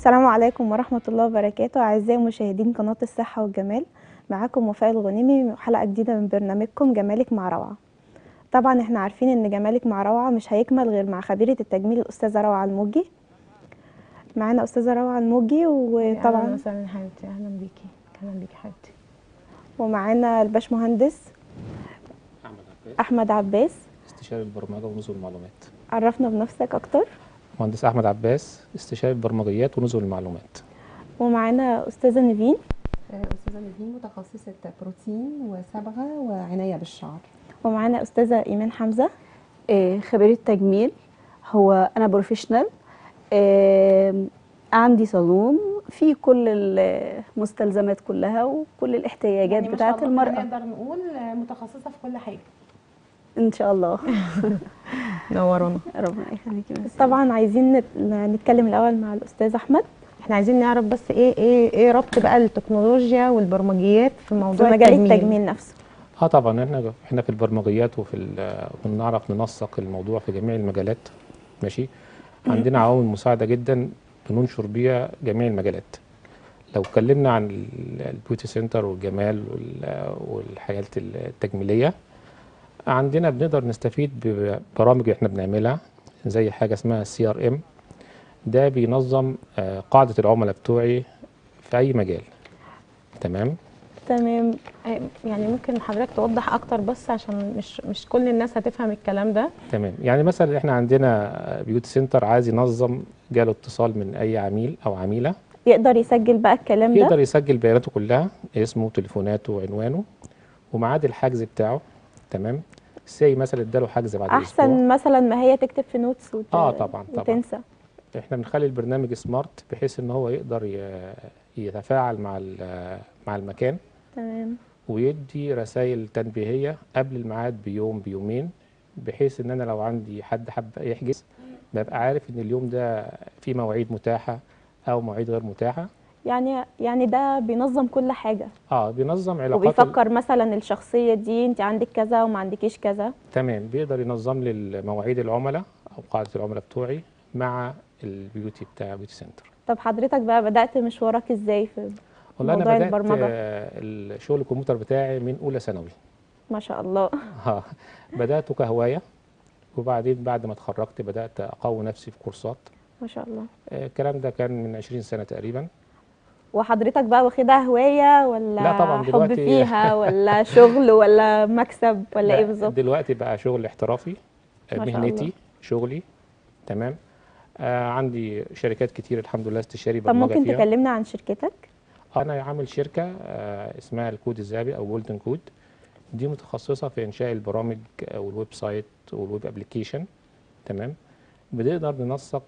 السلام عليكم ورحمة الله وبركاته أعزائي مشاهدين قناة الصحة والجمال معاكم وفاء الغنيمي وحلقة جديدة من برنامجكم جمالك مع روعة طبعا احنا عارفين ان جمالك مع روعة مش هيكمل غير مع خبيرة التجميل الأستاذة روعة الموجي معانا أستاذة روعة الموجي اهلا وطبعا وسهلا يا حبيبتي اهلا بيكي اهلا بيكي حبيبتي ومعانا الباشمهندس احمد عباس أحمد عباس استشاري البرمجه ونظم المعلومات عرفنا بنفسك أكتر مهندس احمد عباس استشاري البرمجيات ونظم المعلومات ومعانا أستاذة نيفين أستاذة نيفين متخصصة بروتين وصبغة وعناية بالشعر ومعانا أستاذة إيمان حمزة آه، خبيرة تجميل هو أنا بروفيشنال آه، عندي صالون في كل المستلزمات كلها وكل الاحتياجات يعني ما بتاعة شاء الله المرأة نقدر نقول متخصصة في كل حاجة إن شاء الله نورونا ربنا يخليكي ميرسي. طبعا عايزين نت- نتكلم الأول مع الأستاذ أحمد احنا عايزين نعرف بس ايه ايه ايه ربط بقى التكنولوجيا والبرمجيات في في موضوع مجال التجميل نفسه اه طبعا احنا احنا في البرمجيات وفي ال- بنعرف ننسق الموضوع في جميع المجالات ماشي عندنا عوامل مساعده جدا بننشر بيها جميع المجالات لو اتكلمنا عن ال- البيوتي سنتر والجمال وال- والحاجات التجميليه عندنا بنقدر نستفيد ببرامج احنا بنعملها زي حاجه اسمها سي ار ام ده بينظم آه، قاعده العملاء بتوعي في اي مجال تمام تمام يعني ممكن حضرتك توضح اكتر بس عشان مش مش كل الناس هتفهم الكلام ده تمام يعني مثلا احنا عندنا بيوتي سنتر عايز ينظم جاله اتصال من اي عميل او عميله يقدر يسجل بقى الكلام ده يقدر يسجل بياناته كلها اسمه وتليفوناته وعنوانه وميعاد الحجز بتاعه تمام سي مثلا اداله حجز بعد اسبوع احسن مثلا ما هي تكتب في نوتس وت... اه طبعا طبعا وتنسى احنا بنخلي البرنامج سمارت بحيث ان هو يقدر ي- يتفاعل مع ال- مع المكان تمام ويدي رسائل تنبيهيه قبل الميعاد بيوم بيومين بحيث ان انا لو عندي حد حب يحجز ببقى عارف ان اليوم ده في مواعيد متاحه او مواعيد غير متاحه يعني يعني ده بينظم كل حاجة اه بينظم علاقات ال- وبيفكر مثلا الشخصية دي انت عندك كذا وما عندكيش كذا تمام بيقدر ينظم لي مواعيد العملاء او قاعده العملاء بتوعي مع البيوتي بتاع بيوتي سنتر طب حضرتك بقى بدأت مشوارك ازاي في والله انا موضوع بدات البرمجة. آه، الشغل الكمبيوتر بتاعي من اولى ثانوي ما شاء الله اه بداته كهوايه وبعدين بعد ما اتخرجت بدات اقوي نفسي في كورسات ما شاء الله آه، الكلام ده كان من 20 سنه تقريبا وحضرتك بقى واخدها هواية ولا لا طبعاً حب دلوقتي- فيها ولا شغل ولا مكسب ولا لا، ايه بالظبط دلوقتي بقى شغل احترافي آه، ما شاء مهنتي الله. شغلي تمام آه عندي شركات كتير الحمد لله استشاري طب برمجه ممكن فيها تكلمنا عن شركتك انا عامل شركه آه اسمها الكود الذهبي او جولدن كود دي متخصصه في انشاء البرامج آه، والويب سايت والويب ابلكيشن تمام بنقدر ننسق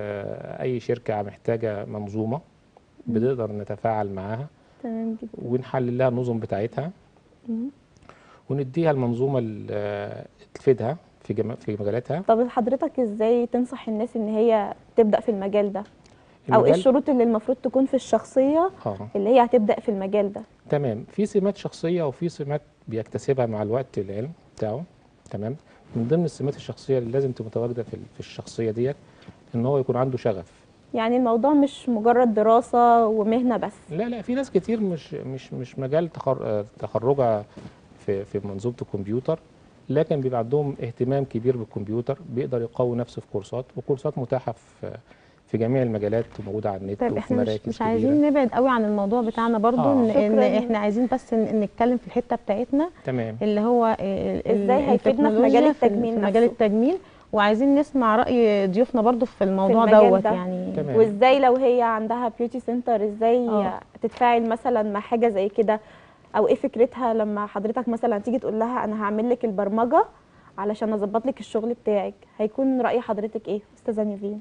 آه اي شركه محتاجه منظومه بنقدر نتفاعل معاها تمام جدا ونحلل لها النظم بتاعتها مم. ونديها المنظومه اللي تفيدها في جم... في مجالاتها طب حضرتك ازاي تنصح الناس ان هي تبدأ في المجال ده او ايه المجال- الشروط اللي المفروض تكون في الشخصية اه اللي هي هتبدأ في المجال ده تمام في سمات شخصيه وفي سمات بيكتسبها مع الوقت العلم بتاعه تمام من ضمن السمات الشخصيه اللي لازم تبقى متواجده في في الشخصيه ديت ان هو يكون عنده شغف يعني الموضوع مش مجرد دراسة ومهنة بس لا لا في ناس كتير مش مش مش مجال تخر... آه، تخرجها في في منظومه الكمبيوتر لكن بيبقى عندهم اهتمام كبير بالكمبيوتر بيقدر يقوي نفسه في كورسات وكورسات متاحه في في جميع المجالات وموجوده على النت طيب وفي احنا مش مراكز مش كبيرة. عايزين نبعد قوي عن الموضوع بتاعنا برضو آه. ان, إن شكراً. احنا عايزين بس ن- نتكلم في الحته بتاعتنا تمام اللي هو ال- ال- إزاي هيفيدنا في مجال التكنولوجيا في- التجميل في مجال نفسه. التجميل وعايزين نسمع راي ضيوفنا برضو في الموضوع المجال دوت ده. يعني تمام. وازاي لو هي عندها بيوتي سنتر ازاي آه. تتفاعل مثلا مع حاجه زي كده او ايه فكرتها لما حضرتك مثلا تيجي تقول لها انا هعمل لك البرمجه علشان اظبط لك الشغل بتاعك هيكون راي حضرتك ايه استاذه نيفين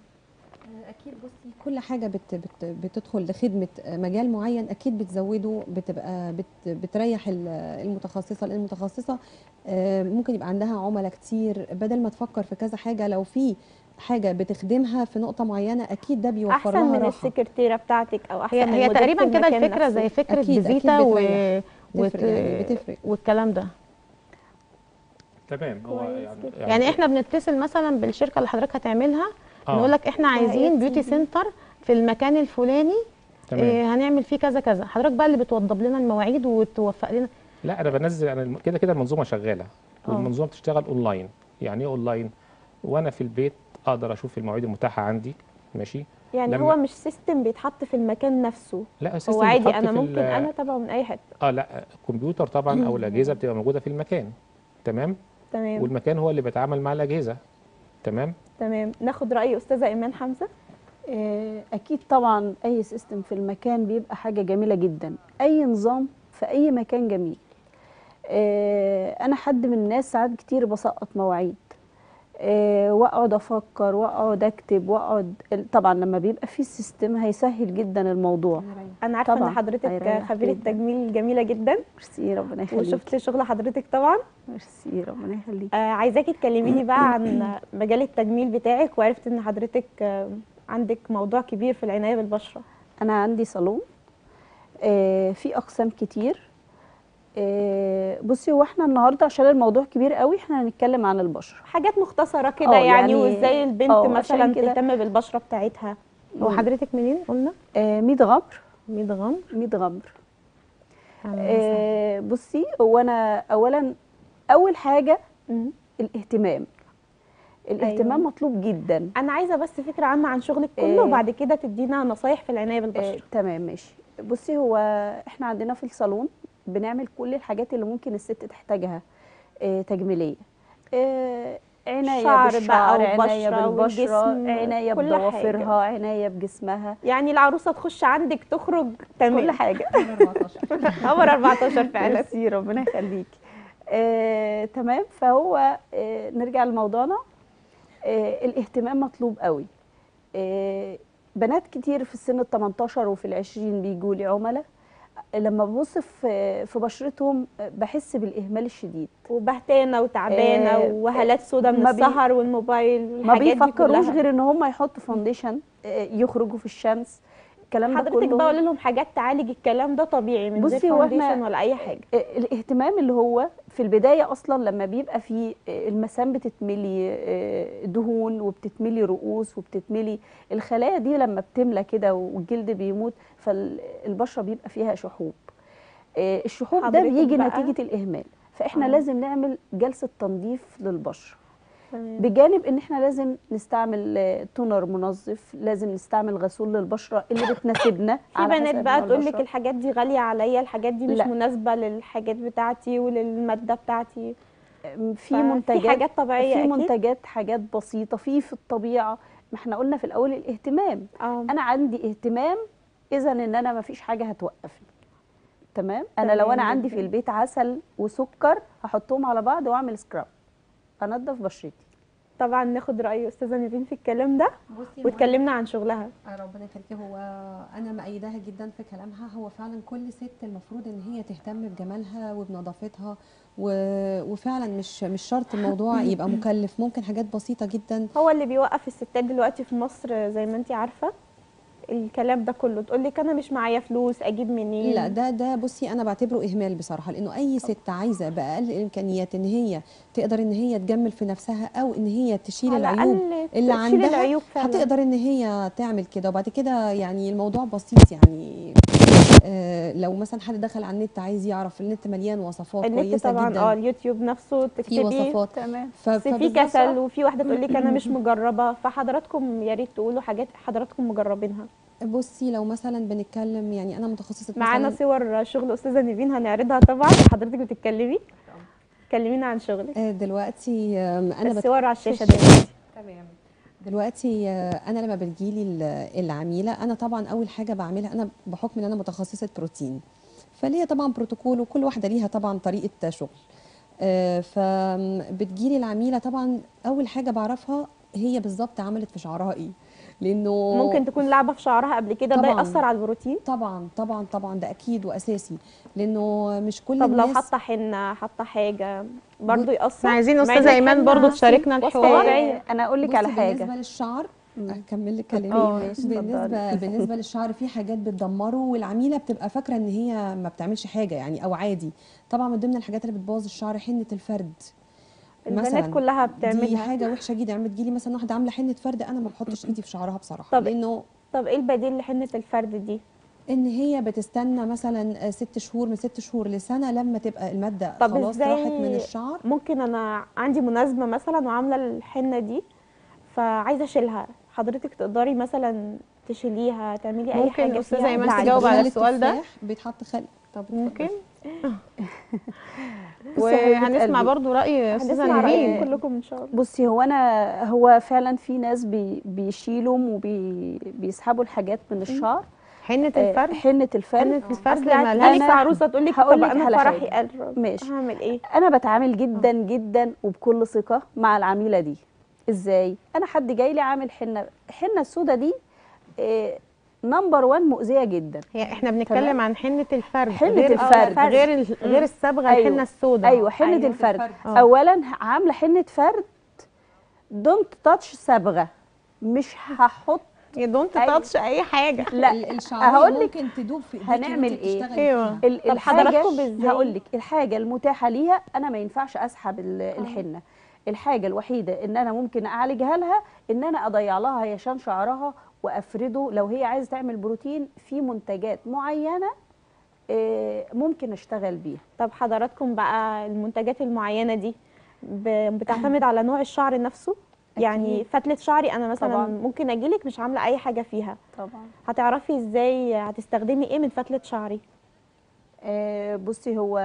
أكيد بصي كل حاجة بت بت بتدخل لخدمة مجال معين أكيد بتزوده بتبقى بت بتريح ال- المتخصصة لأن المتخصصة آه، ممكن يبقى عندها عملاء كتير بدل ما تفكر في كذا حاجة لو في حاجة بتخدمها في نقطة معينة أكيد ده بيوفر احسن لها من راحة السكرتيره بتاعتك او احسن هي من هي مديرة تقريبا كده المكان الفكره نفسه. زي فكره أكيد- أكيد فيزيتا و... بتريح. وت... بتفرق يعني بتفرق. والكلام ده تمام هو كويس يعني, يعني احنا بنتصل مثلا بالشركه اللي حضرتك هتعملها آه. نقول لك احنا عايزين هي بيوتي TV. سنتر في المكان الفلاني تمام إيه هنعمل فيه كذا كذا حضرتك بقى اللي بتوضب لنا المواعيد وتوفق لنا لا انا بنزل انا الم- كده كده المنظومه شغاله آه. والمنظومه بتشتغل اونلاين يعني ايه اونلاين وانا في البيت اقدر اشوف المواعيد المتاحه عندي ماشي يعني لما- هو مش سيستم بيتحط في المكان نفسه لا هو السيستم عادي بيتحط انا في ممكن ال- انا اتابعه من اي حته اه لا الكمبيوتر طبعا او الاجهزه بتبقى موجوده في المكان تمام تمام والمكان هو اللي بيتعامل مع الاجهزه تمام تمام ناخد راي استاذه ايمان حمزه آه، اكيد طبعا اي سيستم في المكان بيبقى حاجه جميله جدا اي نظام في اي مكان جميل آه، انا حد من الناس ساعات كتير بسقط مواعيد آه، واقعد افكر واقعد اكتب واقعد طبعا لما بيبقى في سيستم هيسهل جدا الموضوع انا عارفه ان طبعاً، حضرتك هيريح خبيره جداً. تجميل جميله جدا ميرسي ربنا يخليك وشفت شغل حضرتك طبعا ميرسي ربنا يخليك آه عايزاكي تكلميني بقى عن مجال التجميل بتاعك وعرفت ان حضرتك آه عندك موضوع كبير في العنايه بالبشره انا عندي صالون آه، في اقسام كتير آه، بصي هو احنا النهارده عشان الموضوع كبير قوي احنا هنتكلم عن البشره حاجات مختصره كده آه، يعني, يعني- وازاي البنت آه، مثلا عشان كده- تهتم بالبشره بتاعتها هو حضرتك منين قلنا آه، ميت غمر 100 غمر ميت غمر أهلاً وسهلاً. آه، بصي هو انا اولا اول حاجه مم. الاهتمام الاهتمام أيوة. مطلوب جدا انا عايزه بس فكره عامه عن شغلك كله آه. وبعد كده تدينا نصايح في العنايه آه، بالبشره تمام ماشي بصي هو احنا عندنا في الصالون بنعمل كل الحاجات اللي ممكن الست تحتاجها آه، تجميليه آه، عنايه شعر بقى بالشعر عنايه وبشرة بالبشره والجسم، عنايه كل بضوافرها عنايه بجسمها يعني العروسه تخش عندك تخرج تمام كل حاجه قمر 14 فعلا ميرسي ربنا يخليك آه، تمام فهو آه، نرجع لموضوعنا آه، الاهتمام مطلوب قوي آه، بنات كتير في السن ال 18 وفي العشرين بيجوا لي عملاء لما ببص في في بشرتهم آه، بحس بالاهمال الشديد وبهتانه وتعبانه آه، وهالات سودا من ما بي- السهر والموبايل ما والحاجات دي بيفكروش كلها. غير ان هم يحطوا فاونديشن آه، يخرجوا في الشمس الكلام ده حضرتك كله بقى قولي لهم حاجات تعالج الكلام ده طبيعي من غير بصي، هو إحنا- فاونديشن ولا اي حاجه آه، الاهتمام اللي هو في البداية أصلا لما بيبقى في آه، المسام بتتملي آه، دهون وبتتملي رؤوس وبتتملي الخلايا دي لما بتملى كده والجلد بيموت فالبشرة بيبقى فيها شحوب آه، الشحوب ده حضرتك بيجي بقى- نتيجة الإهمال فإحنا آه. لازم نعمل جلسة تنظيف للبشرة تمام. بجانب ان احنا لازم نستعمل آه، تونر منظف لازم نستعمل غسول للبشره اللي بتناسبنا في على بنات حسب بقى نوع تقول لك البشرة. الحاجات دي غاليه عليا الحاجات دي مش لا. مناسبه للحاجات بتاعتي وللماده بتاعتي في ففي منتجات حاجات طبيعيه في اكيد منتجات حاجات بسيطه في في الطبيعه ما احنا قلنا في الاول الاهتمام اه انا عندي اهتمام اذا ان انا ما فيش حاجه هتوقفني تمام انا لو تمام انا عندي في جداً. البيت عسل وسكر هحطهم على بعض واعمل سكراب انضف بشرتي طبعا ناخد راي استاذه نيفين في الكلام ده بصي هو واتكلمنا عن شغلها آه، ربنا يخليكي هو انا مأيداها جدا في كلامها هو فعلا كل ست المفروض ان هي تهتم بجمالها وبنظافتها و... وفعلا مش مش شرط الموضوع يبقى مكلف ممكن حاجات بسيطه جدا هو اللي بيوقف الستات دلوقتي في مصر زي ما انت عارفه الكلام ده كله تقول لك انا مش معايا فلوس اجيب منين لا ده ده بصي انا بعتبره اهمال بصراحه لانه اي ست عايزه باقل الامكانيات ان هي تقدر ان هي تجمل في نفسها او ان هي تشيل على العيوب الأقل اللي تشيل عندها العيوب فعلا. هتقدر ان هي تعمل كده وبعد كده يعني الموضوع بسيط يعني آه لو مثلا حد دخل على النت عايز يعرف النت مليان وصفات النت كويسه طبعا جدا اه اليوتيوب نفسه في تكتبي وصفات تمام ف- بس في فبالظبط كسل وفي واحده تقول لك انا مش مجربه فحضراتكم يا ريت تقولوا حاجات حضراتكم مجربينها بصي لو مثلا بنتكلم يعني انا متخصصه معانا مثلا صور شغل استاذه نيفين هنعرضها طبعا وحضرتك بتتكلمي كلمينا عن شغلك آه دلوقتي آم، انا بت... الصور على الشاشه دلوقتي تمام دلوقتي آه، انا لما بتجيلي ال- العميله انا طبعا اول حاجه بعملها انا بحكم ان انا متخصصه بروتين فليا طبعا بروتوكول وكل واحده ليها طبعا طريقه شغل آه، فبتجيلي العميله طبعا اول حاجه بعرفها هي بالظبط عملت في شعرها ايه لانه ممكن تكون لعبه في شعرها قبل كده ده طبعاً. ياثر على البروتين طبعا طبعا طبعا ده اكيد واساسي لانه مش كل طب لو الناس حاطه حنه حاطه حاجه برضو ياثر احنا عايزين مع استاذه إن ايمان الحنة برضو تشاركنا وصفة الحوار طبيعية. آه، انا اقول لك بصي على بالنسبه حاجه للشعر مم. اكمل لك اه كلامي ماشي بالنسبه اتفضلي. بالنسبه للشعر في حاجات بتدمره والعميله بتبقى فاكره ان هي ما بتعملش حاجه يعني او عادي طبعا من ضمن الحاجات اللي بتبوظ الشعر حنه الفرد البنات كلها دي بتعملها حاجه وحشه جدا يعني بتجيلي مثلا واحده عامله حنه فرد انا ما بحطش ايدي في شعرها بصراحه طب لانه طب ايه البديل لحنه الفرد دي ان هي بتستنى مثلا ست شهور من ست شهور لسنه لما تبقى الماده طب خلاص إزاي راحت من الشعر ممكن انا عندي مناسبه مثلا وعامله الحنه دي فعايزه اشيلها حضرتك تقدري مثلا تشيليها تعملي اي ممكن حاجه أستاذة فيها إيمان بعد تجاوب على خل السؤال ده؟ التفاح بيتحط خل طب ممكن بصي يا حبيبة وهنسمع قلبي. برضو راي استاذه هنسمع نيفين رايكم كلكم ان شاء الله بصي هو انا هو فعلا في ناس بي بيشيلوا وبيسحبوا الحاجات من الشعر حنه آه، الفرد حنه الفرد حنه الفرد اصل هتجيلك مالهاش عروسه تقول لك هقول طب لك انا على فرحي حاجة. قرب ماشي. هعمل ايه انا بتعامل جدا جدا وبكل ثقه مع العميله دي ازاي انا حد جاي لي عامل حنه الحنه السوداء دي نمبر 1 مؤذيه جدا هي احنا بنتكلم تمام. عن حنه الفرد حنة غير الفرد. غير ال- غير الصبغه أيوة. الحنه السوداء ايوه حنه أيوة. الفرد آه. اولا عامله حنه فرد دونت تاتش صبغه مش هحط يا دونت أيوة. تاتش اي حاجه لا الشعريه هقول لك ممكن تدوب في إيديكي هنعمل وأنت إيه؟ بتشتغلي أيوة. فيها. ال- طب الحاجه حضراتكم إزاي؟ هقول لك الحاجه المتاحه ليها انا ما ينفعش اسحب ال- الحنه الحاجه الوحيده ان انا ممكن اعالجها لها ان انا اضيع لها هيشان شعرها وافرده لو هي عايزه تعمل بروتين في منتجات معينه آه، ممكن اشتغل بيها طب حضراتكم بقى المنتجات المعينه دي ب- بتعتمد على نوع الشعر نفسه يعني أكيد. فتله شعري انا مثلا طبعاً. ممكن اجيلك مش عامله اي حاجه فيها طبعا هتعرفي ازاي هتستخدمي ايه من فتله شعري آه، بصي هو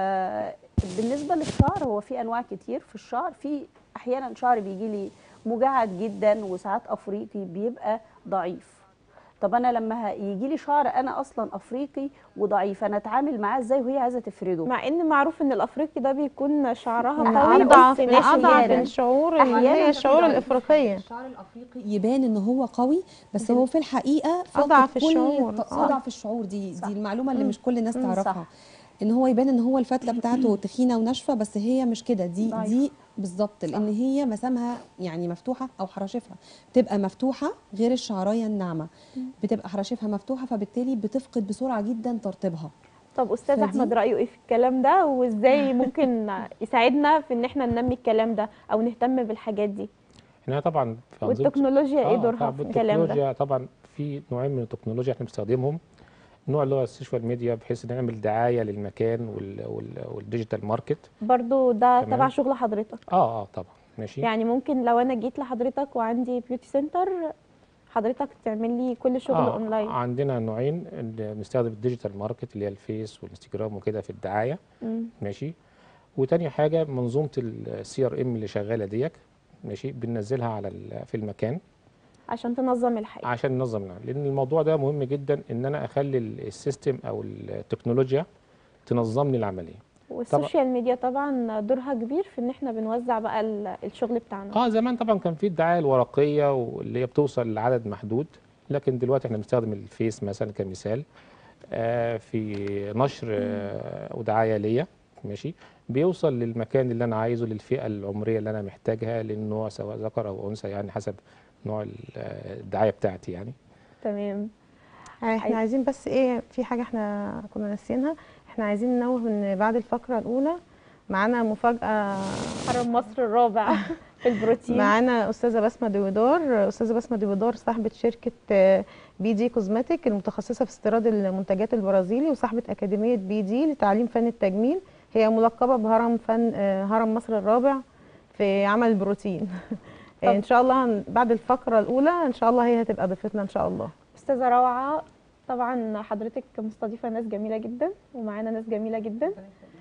بالنسبه للشعر هو في انواع كتير في الشعر في احيانا شعر بيجي لي مجعد جدا وساعات افريقي بيبقى ضعيف طب انا لما يجي لي شعر انا اصلا افريقي وضعيف انا اتعامل معاه ازاي وهي عايزه تفرده مع ان معروف ان الافريقي ده بيكون شعرها لا، قوي اضعف بس ناشف اضعف جدا الشعور اللي أحياناً هي الشعور ضعيف. الافريقيه الشعر الافريقي يبان ان هو قوي بس هو في الحقيقه فاقد أضعف كل الشعور. ط- صح. اضعف الشعور دي صح. دي المعلومه اللي مش كل الناس مم، تعرفها صح. ان هو يبان ان هو الفتله بتاعته تخينه وناشفه بس هي مش كده دي ضعيفة. دي بالظبط لان هي مسامها يعني مفتوحه او حراشفها بتبقى مفتوحه غير الشعرايه الناعمه بتبقى حراشفها مفتوحه فبالتالي بتفقد بسرعه جدا ترطيبها طب استاذ فدي- احمد رايه ايه في الكلام ده وازاي ممكن يساعدنا في ان احنا ننمي الكلام ده او نهتم بالحاجات دي احنا طبعا في أنظمة- والتكنولوجيا ايه آه، دورها طبعاً في الكلام ده التكنولوجيا طبعا في نوعين من التكنولوجيا احنا بنستخدمهم نوع اللي هو السوشيال ميديا بحيث نعمل دعايه للمكان وال وال والديجيتال ماركت برضو ده تمام. تبع شغل حضرتك اه اه طبعا ماشي يعني ممكن لو انا جيت لحضرتك وعندي بيوتي سنتر حضرتك تعمل لي كل شغل آه اونلاين عندنا نوعين اللي بنستخدم الديجيتال ماركت اللي هي الفيس والانستجرام وكده في الدعايه مم. ماشي وتاني حاجه منظومه السي ار ام اللي شغاله ديك ماشي بننزلها على ال- في المكان عشان تنظم الحاجه عشان ننظم العمل لان الموضوع ده مهم جدا ان انا اخلي ال- السيستم او التكنولوجيا تنظم لي العمليه والسوشيال ميديا طبعا دورها كبير في ان احنا بنوزع بقى ال- الشغل بتاعنا اه زمان طبعا كان في الدعايه الورقيه واللي هي بتوصل لعدد محدود لكن دلوقتي احنا بنستخدم الفيس مثلا كمثال آه في نشر آه ودعايه ليا ماشي بيوصل للمكان اللي انا عايزه للفئه العمريه اللي انا محتاجها للنوع سواء ذكر او انثى يعني حسب نوع ال- آه، الدعايه بتاعتي يعني تمام احنا عايز- عايزين بس ايه في حاجه احنا كنا ناسيينها احنا عايزين ننوه ان بعد الفقره الاولى معانا مفاجاه حرم مصر الرابع في البروتين معانا استاذه بسمه دويدار استاذه بسمه دويدار صاحبه شركه آه، بي دي كوزماتيك المتخصصه في استيراد المنتجات البرازيلي وصاحبه اكاديميه بي دي لتعليم فن التجميل هي ملقبه بهرم فن آه، هرم مصر الرابع في عمل البروتين آه، ان شاء الله هن- بعد الفقره الاولى ان شاء الله هي هتبقى ضيفتنا ان شاء الله استاذه روعه طبعا حضرتك مستضيفه ناس جميله جدا ومعانا ناس جميله جدا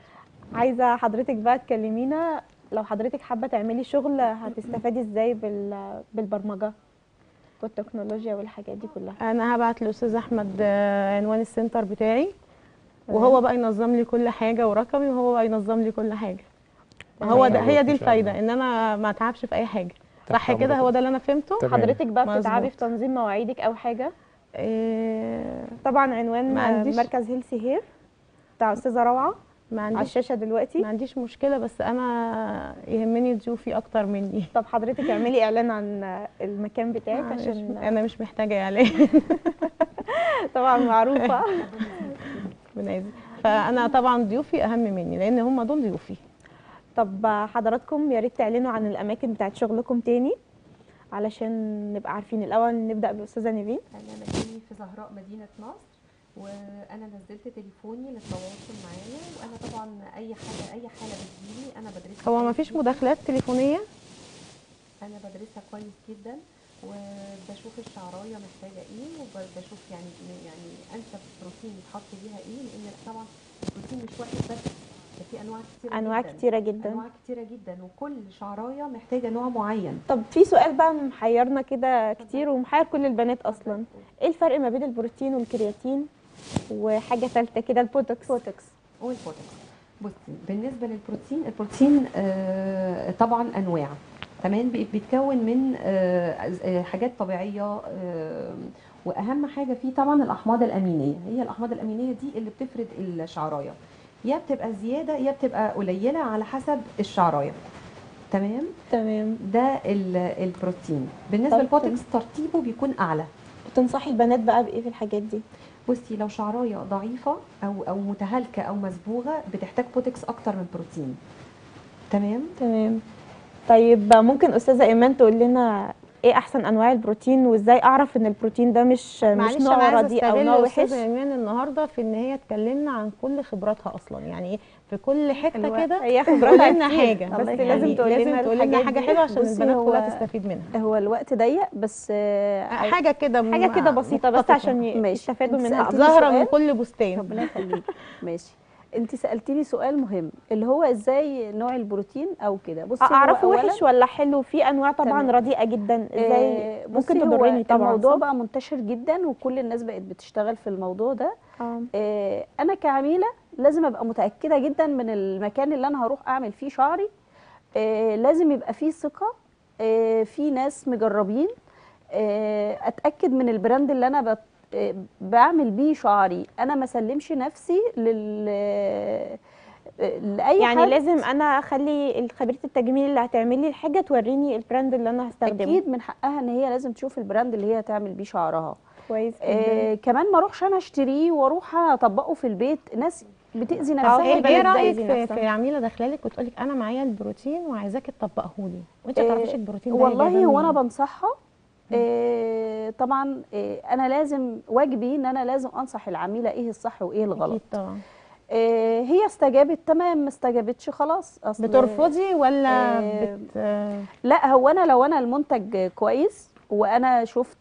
عايزه حضرتك بقى تكلمينا لو حضرتك حابه تعملي شغل هتستفادي ازاي بال- بالبرمجه والتكنولوجيا والحاجات دي كلها انا هبعت لاستاذ احمد آه، عنوان السنتر بتاعي وهو بقى ينظم لي كل حاجه ورقمي وهو بقى ينظم لي كل حاجه هو ده تمام. هي دي إن شاء الله. الفايده ان انا ما اتعبش في اي حاجه تحت صح كده أمرك. هو ده اللي انا فهمته تمام. حضرتك بقى مظبوط. بتتعبي في تنظيم مواعيدك او حاجه إيه طبعا عنوان ما عنديش- مركز هيلسي هير بتاع استاذه روعه ما على عنديش الشاشه دلوقتي ما عنديش مشكله بس انا يهمني ضيوفي اكتر مني طب حضرتك اعملي اعلان عن المكان بتاعك أنا مش- عشان انا مش محتاجه اعلان طبعا معروفه ربنا يعزك. فانا طبعا ضيوفي اهم مني لان هم دول ضيوفي طب حضراتكم يا ريت تعلنوا عن الاماكن بتاعت شغلكم تاني علشان نبقى عارفين الاول نبدا باستاذه نيفين انا مكاني تاني في زهراء مدينة نصر وانا نزلت تليفوني للتواصل معايا وانا طبعا اي حاجه اي حاله بتجيلي انا بدرسها هو ما كويس فيش جداً. مداخلات تليفونيه انا بدرسها كويس جدا وبشوف الشعرايه محتاجه ايه وبشوف يعني يعني انسب بروتين يتحط ليها ايه لان طبعا البروتين مش واحد بس ده في انواع كتيره انواع جدا. كتيره جدا انواع كتيره جدا وكل شعرايه محتاجه نوع معين طب في سؤال بقى محيرنا كده كتير ومحير كل البنات اصلا ايه الفرق ما بين البروتين والكرياتين وحاجه ثالثه كده البوتوكس بوتوكس والبوتوكس بصي بالنسبه للبروتين البروتين آه طبعا انواع تمام بي- بيتكون من آه آه، حاجات طبيعيه آه واهم حاجه فيه طبعا الاحماض الامينيه هي الاحماض الامينيه دي اللي بتفرد الشعرايه يا بتبقى زياده يا بتبقى قليله على حسب الشعرايه تمام تمام ده ال- البروتين بالنسبه طب للبوتوكس ترتيبه بيكون اعلى تنصحي البنات بقى بايه في الحاجات دي بصي لو شعرايه ضعيفه او او متهالكه او مصبوغه بتحتاج بوتكس اكتر من بروتين تمام تمام طيب ممكن استاذه ايمان تقول لنا ايه احسن انواع البروتين وازاي اعرف ان البروتين ده مش مش معلش انا نوع عايزه رديء او استغل نوع وحش الاستاذه ايمان النهارده في ان هي تكلمنا عن كل خبراتها اصلا يعني ايه في كل حته حلوة. كده هي تقول خبراتها لنا كتير. حاجه بس يعني لازم تقول لنا لازم تقول لنا الحاجات حاجه دي. حلوه عشان بصي البنات هو- كلها تستفيد منها هو الوقت ضيق بس آه، عاي- حاجه كده حاجه كده بسيطه بس مختصرة. عشان ي- ماشي. يستفادوا انت منها سألتيني أكتر. ظاهره من سؤال؟ كل بستان ربنا يخليك ماشي انت سالتيني سؤال مهم اللي هو ازاي نوع البروتين او كده بصي هو اعرفه أولاً- وحش ولا حلو في انواع طبعا تمام. رديئه جدا ازاي آه، ممكن بصي هو تضرني طبعا الموضوع صح؟ بقى منتشر جدا وكل الناس بقت بتشتغل في الموضوع ده آه. آه، انا كعميله لازم ابقى متاكده جدا من المكان اللي انا هروح اعمل فيه شعري آه، لازم يبقى فيه ثقه آه، في ناس مجربين آه، اتاكد من البراند اللي انا بت آه، بعمل بيه شعري انا ما سلمش نفسي لل آه، لاي يعني حد لازم انا اخلي خبيره التجميل اللي هتعمل لي الحاجه توريني البراند اللي انا هستخدمه اكيد من حقها ان هي لازم تشوف البراند اللي هي هتعمل بيه شعرها كويس جدا آه كمان ما اروحش انا اشتريه واروح اطبقه في البيت ناس بتاذي آه، نفسها في ايه بنات ايه بتأذي رايك في, نفسها. في عميله داخلالك وتقول لك انا معايا البروتين وعايزاكي تطبقه لي وانت ما آه، تعرفيش البروتين ده والله جايباه هو انا منين. بنصحها آه طبعا آه انا لازم واجبي ان انا لازم انصح العميله ايه الصح وايه الغلط اكيد طبعا آه هي استجابت تمام ما استجابتش خلاص اصل بترفضي ولا آه، بت آه، لا هو انا لو انا المنتج كويس وانا شفت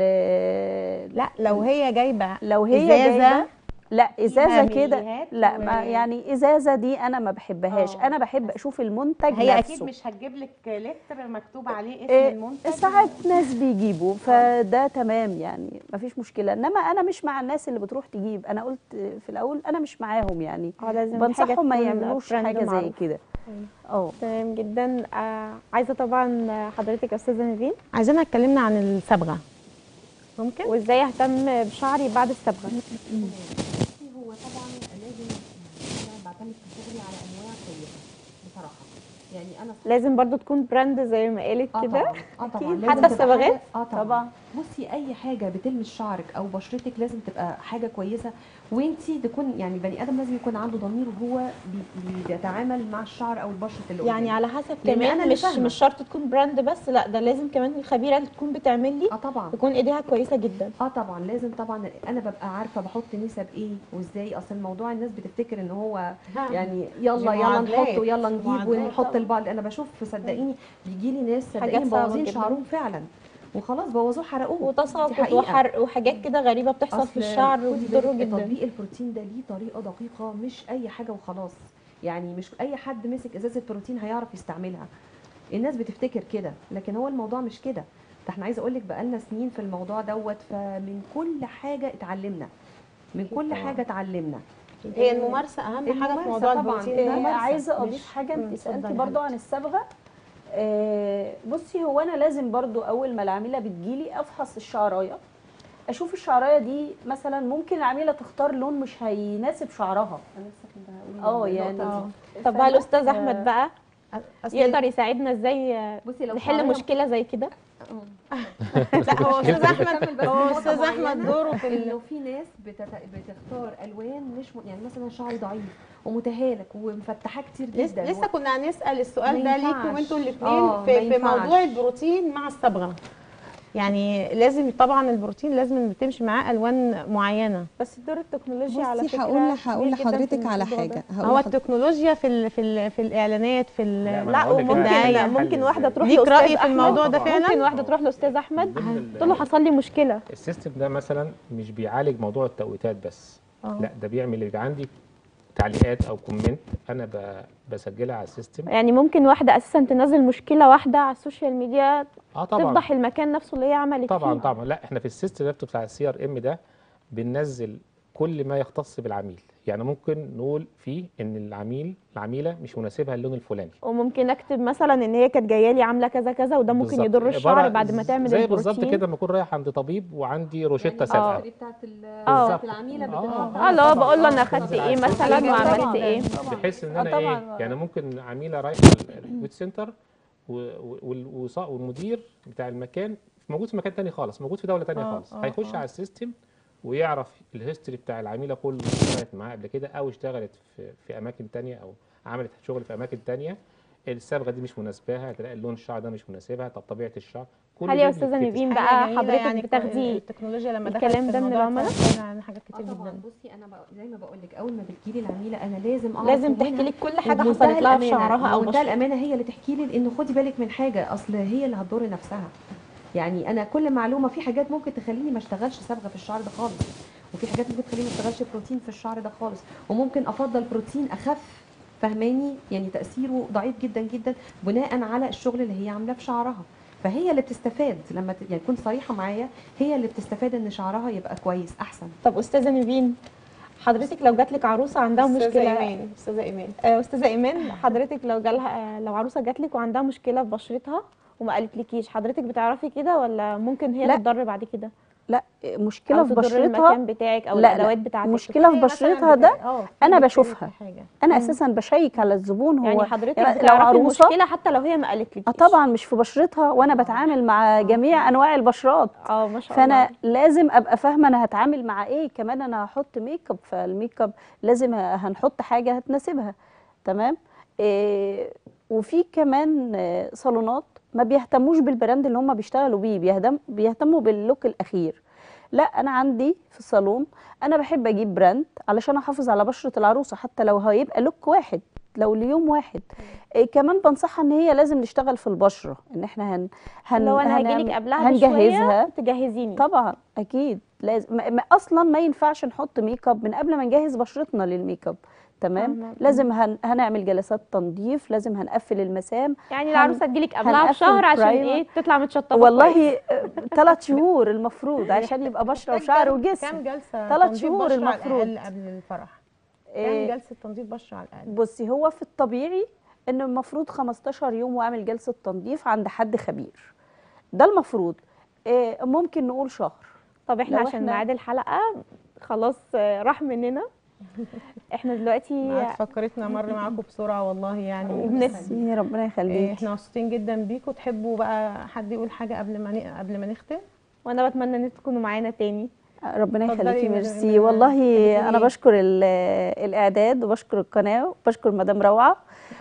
ال- لا لو هي جايبه لو هي إزازة جايبة لا ازازه كده مليهات لا و- ما يعني ازازه دي انا ما بحبهاش آه. انا بحب اشوف المنتج هي نفسه اكيد مش هتجيب لك لتر مكتوب عليه اسم إيه، المنتج ساعات ناس بيجيبوا فده تمام يعني مفيش مشكله انما انا مش مع الناس اللي بتروح تجيب انا قلت في الاول انا مش معاهم يعني اه لازم حاجة بنصحهم ما تكون يعملوش براند حاجه زي معروف. كده اه تمام جدا آه عايزه طبعا حضرتك يا استاذه نيفين عايزين اتكلمنا عن الصبغه ممكن وازاي اهتم بشعري بعد الصبغه بصي هو طبعا لازم يعني انا بعتمد في شغلي على انواع كويسه بصراحه يعني انا لازم برضو تكون براند زي ما قالت اه كده طبعا اه طبعا أكيد. لازم حتى تبقى الصبغات؟ حاجة- اه طبعا. طبعا. بصي اي حاجه بتلمس شعرك او بشرتك لازم تبقى حاجه كويسه وانتي تكون يعني بني ادم لازم يكون عنده ضمير وهو بي- بيتعامل مع الشعر او البشره اللي يعني قدامه. على حسب لأن أنا كمان اللي مش فاهمة. مش شرط تكون براند بس لا ده لازم كمان الخبيره اللي تكون بتعمل لي اه طبعا تكون ايديها كويسه جدا اه طبعا لازم طبعا انا ببقى عارفه بحط نسب ايه وازاي اصل الموضوع الناس بتفتكر ان هو يعني يلا دي يلا معادلات. نحط ويلا نجيب معادلات ونحط طبعا. لبعض انا بشوف صدقيني بيجي لي ناس حاجات صدقيني صعبة مبوظين جدا. شعرهم فعلا وخلاص بوظوه حرقوه دي وتساقط حقيقة. وحرق وحاجات كده غريبه بتحصل أصل في الشعر خدي وبتضره بالك جدا تطبيق البروتين ده ليه طريقه دقيقه مش اي حاجه وخلاص يعني مش اي حد مسك ازازه بروتين هيعرف يستعملها الناس بتفتكر كده لكن هو الموضوع مش كده ده احنا عايزه اقول لك بقالنا سنين في الموضوع دوت فمن كل حاجه اتعلمنا من كل طبعاً. حاجه اتعلمنا هي الممارسه اهم حاجه في الممارسة موضوع طبعاً. البروتين آه، ده ممارسة، عايزه مش- اضيف حاجه مم، انت سالتي اتفضلي برضو يا عن الصبغه آه، بصي هو انا لازم برضو اول ما العميله بتجيلي افحص الشعرايه اشوف الشعرايه دي مثلا ممكن العميله تختار لون مش هيناسب شعرها انا لسه كنت هقول اه النقطة يعني دي. اه طب بقى الاستاذ احمد بقى أصل- يقدر يساعدنا ازاي بصي لو نحل شعرية- مشكله زي كده لا هو استاذ احمد كمل بس هو النقطة استاذ احمد معينة. دوره في ال- انه في ناس بتت... بتختار الوان مش م... يعني مثلا شعري ضعيف ومتهالك ومفتحاه كتير جدا لسه, لسه كنا هنسال ما السؤال ده ينفعش. ليكم انتوا آه، الاثنين ما في, في ينفعش. موضوع البروتين مع الصبغه يعني لازم طبعا البروتين لازم تمشي معاه الوان معينه بس دور التكنولوجيا على بصي فكره هقول هقول كبير جداً في لحضرتك على الموضوع ده. حاجه هو هقول لحضرتك- التكنولوجيا في ال في ال في الاعلانات في ال- لا، ما لا أنا هقول لك وممكن بقى الدعاية. ممكن واحده تروح ليك لاستاذ رأي في أحمد. الموضوع ده ممكن فعلا؟ واحده تروح لاستاذ احمد ضمن ال- تقول له حصل لي مشكله السيستم ده مثلا مش بيعالج موضوع التوقيتات بس آه. لا ده بيعمل يبقى عندي تعليقات او كومنت انا ب- بسجلها على السيستم يعني ممكن واحده اساسا تنزل مشكله واحده على السوشيال ميديا اه طبعا تفضح المكان نفسه اللي هي عملت طبعا فيه طبعا لا احنا في السيستم ده بتاع السي ار ام ده بننزل كل ما يختص بالعميل يعني ممكن نقول فيه ان العميل العميله مش مناسبها اللون الفلاني وممكن اكتب مثلا ان هي كانت جايه لي عامله كذا كذا وده ممكن بالظبط. يضر الشعر عبارة بعد ما تعمل زي البروتين بالظبط كده لما اكون رايح عند طبيب وعندي روشته يعني سابقه الهيستوري بتاعت ال- آه. بتاعت العميله آه. بتبقى اه اللي هو طبعاً. بقول له انا آه. اخدت طبعاً. ايه مثلا طبعاً. وعملت ايه بحيث ان آه انا طبعاً. ايه يعني ممكن عميله رايحه البيوت سنتر و- و- وال- وص- والمدير بتاع المكان موجود في مكان تاني خالص موجود في دوله تانية آه، خالص آه، هيخش آه. على السيستم ويعرف الهيستوري بتاع العميله كله اشتغلت معاه قبل كده او اشتغلت في, في اماكن تانية او عملت شغل في اماكن تانية الصبغه دي مش مناسباها تلاقي اللون الشعر ده مش مناسبها طب طبيعه الشعر كل هل ده يا استاذه بيتكتب. نيفين حاجة بقى جميلة حضرتك يعني بتاخدي التكنولوجيا لما دخلت الكلام في ده من الموضوع العملاء؟ فرقت عن حاجات اه كتير طبعا جدا بصي انا بق... زي ما بقول لك اول ما بتجيلي العميله انا لازم اعرف لازم منها تحكي لك كل حاجه وبمنتهى حصلت لها في الأمانة- شعرها او بمنتهى بشرتها الامانه هي اللي تحكي لي لان خدي بالك من حاجه اصل هي اللي هتضر نفسها يعني انا كل معلومه في حاجات ممكن تخليني ما اشتغلش صبغه في الشعر ده خالص وفي حاجات ممكن تخليني ما اشتغلش بروتين في الشعر ده خالص وممكن افضل بروتين اخف فهماني يعني تاثيره ضعيف جدا جدا بناء على الشغل اللي هي عاملاه في شعرها فهي اللي بتستفاد لما ت... يعني تكون صريحه معايا هي اللي بتستفاد ان شعرها يبقى كويس احسن طب استاذه نيفين حضرتك لو جات لك عروسه عندها استاذه مشكله ايمان استاذه ايمان آه، استاذه ايمان حضرتك لو جالها لو عروسه جات لك وعندها مشكله في بشرتها وما قالتلكيش حضرتك بتعرفي كده ولا ممكن هي لا. اللي تضر بعد كده لا مشكله أو في تضر بشرتها المكان بتاعك او لا، لا. الادوات بتاعتك مشكله في هي مثلاً بشرتها ده بت- آه، في أنا بكتيريا بشوفها. في حاجة. انا اساسا بشيك على الزبون هو يعني حضرتك يعني بتعرفي عروسة- المشكله حتى لو هي ما قالتلكيش اه طبعا مش في بشرتها وانا بتعامل مع جميع انواع البشرات اه ما شاء فانا الله لازم ابقى فاهمه انا هتعامل مع ايه كمان انا هحط ميك اب فالميك اب لازم هنحط حاجه هتناسبها تمام إيه وفي كمان آه، صالونات ما بيهتموش بالبراند اللي هم بيشتغلوا بيه بيهتم بيهتموا باللوك الاخير لا انا عندي في الصالون انا بحب اجيب براند علشان احافظ على بشره العروسه حتى لو هيبقى لوك واحد لو ليوم واحد إيه كمان بنصحها ان هي لازم نشتغل في البشره ان احنا هن هن لو انا هجيلك هنعمل- قبلها بشويه هنجهزها تجهزيني طبعا اكيد لازم ما- ما- اصلا ما ينفعش نحط ميك اب من قبل ما نجهز بشرتنا للميك اب تمام فاهمة. لازم هن... هنعمل جلسات تنظيف لازم هنقفل المسام يعني هن- العروسه تجيلك قبلها هنقفل بشهر عشان برايمر. ايه تطلع متشطفه كويس. والله ثلاث شهور المفروض عشان يبقى بشره وشعر وجسم كام جلسه تلات تنظيف شهور بشرة على المفروض. الأقل قبل الفرح كام إيه، جلسه تنظيف بشره على الاقل بصي هو في الطبيعي ان المفروض 15 يوم واعمل جلسه تنظيف عند حد خبير ده المفروض إيه، ممكن نقول شهر طب احنا لو عشان إحنا- ميعاد الحلقه خلاص آه، راح مننا احنا دلوقتي ميعاد فقرتنا مر معاكم بسرعه والله يعني وبنس يا ربنا إيه، يخليك احنا مبسوطين جدا بيكم تحبوا بقى حد يقول حاجه قبل ما ن- قبل ما نختم وانا بتمنى ان تكونوا معانا تاني ربنا اتفضلي يخليكي يا مدام ميرسي إيمان. والله تحبي انا إيه؟ بشكر ال- الاعداد وبشكر القناه وبشكر مدام روعه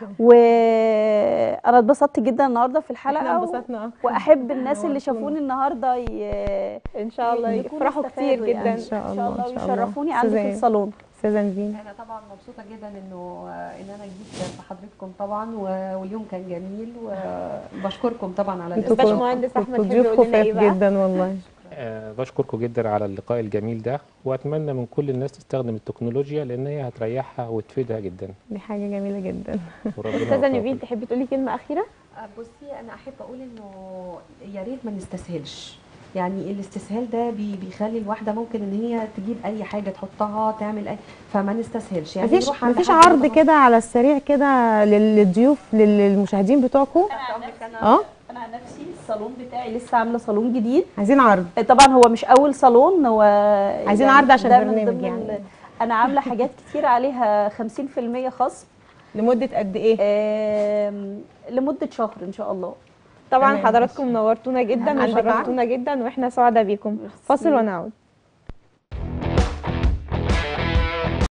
وانا اتبسطت جدا النهارده في احنا الحلقه و... انبسطنا أكتر. واحب الناس اللي نورتونا. شافوني النهارده ي... ان شاء الله يكونوا يفرحوا كتير استفادوا جدا يعني. إن شاء ان الله، شاء الله إن شاء الله. ويشرفوني عندي في سوزان. الصالون استاذه نزين انا طبعا مبسوطه جدا انه ان انا جيت في حضرتكم طبعا و- واليوم كان جميل وبشكركم طبعا على انتوا الاستضافه باشمهندس احمد كنتوا حلو ضيوف يقول لنا ايه خفاف بقى جدا والله آه بشكركم جدا على اللقاء الجميل ده واتمنى من كل الناس تستخدم التكنولوجيا لان هي هتريحها وتفيدها جدا دي حاجه جميله جدا وربنا استاذه يوفقكم. نيفين تحبي تقولي كلمه اخيره بصي انا احب اقول انه يا ريت ما نستسهلش يعني الاستسهال ده بي- بيخلي الواحده ممكن ان هي تجيب اي حاجه تحطها تعمل اي فما نستسهلش يعني مفيش نروح عند مفيش حد عرض متخصص. كده على السريع كده لل- للضيوف لل- للمشاهدين بتوعكم اه انا عن نفسي الصالون بتاعي لسه عامله صالون جديد عايزين عرض طبعا هو مش اول صالون هو عايزين يعني عرض عشان ده من برنامج ضمن يعني. ال- انا عامله حاجات كتير عليها 50% خصم لمده قد ايه آم، لمده شهر ان شاء الله طبعا تمام. حضراتكم نورتونا جدا عندك وشرفتونا جدا واحنا سعداء بيكم فاصل ونعود